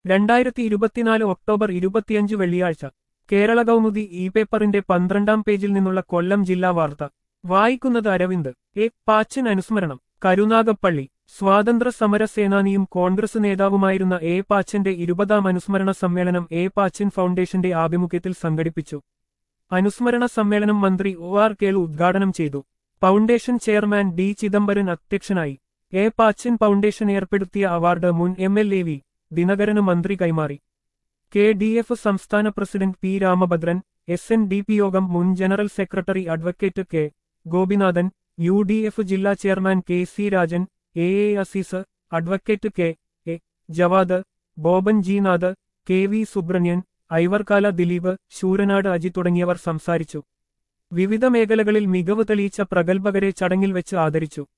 രണ്ടായിരത്തി ഇരുപത്തിനാല് ഒക്ടോബർ ഇരുപത്തിയഞ്ച് വെള്ളിയാഴ്ച കേരള കൗമുദി ഇ പേപ്പറിന്റെ പന്ത്രണ്ടാം പേജിൽ നിന്നുള്ള കൊല്ലം ജില്ലാ വാർത്ത വായിക്കുന്നത് അരവിന്ദ് എ പാച്ചൻ അനുസ്മരണം കരുനാഗപ്പള്ളി സ്വാതന്ത്ര്യ സമര സേനാനിയും കോൺഗ്രസ് നേതാവുമായിരുന്ന എ പാച്ചന്റെ ഇരുപതാം അനുസ്മരണ സമ്മേളനം എ പാച്ചൻ ഫൗണ്ടേഷന്റെ ആഭിമുഖ്യത്തിൽ സംഘടിപ്പിച്ചു അനുസ്മരണ സമ്മേളനം മന്ത്രി ഒ ആർ കേളു ഉദ്ഘാടനം ചെയ്തു ഫൗണ്ടേഷൻ ചെയർമാൻ ഡി ചിദംബരൻ അധ്യക്ഷനായി എ പാച്ചൻ ഫൗണ്ടേഷൻ ഏർപ്പെടുത്തിയ അവാർഡ് മുൻ എം എൽ എ വി ദിനകരന് മന്ത്രി കൈമാറി കെ ഡി എഫ് സംസ്ഥാന president P Ramabhadran S N D P Yogam മുൻ general secretary advocate K Gopinathan U D F ജില്ലാ chairman K C Rajan A A Azeez advocate K A Jawad Boban G Nath K V Subramanian Aivarkala Dileep Sooranad Aji തുടങ്ങിയവർ സംസാരിച്ചു വിവിധ മേഖലകളിൽ മികവ് തെളിയിച്ച പ്രഗത്ഭകരെ ചടങ്ങിൽ വെച്ച് ആദരിച്ചു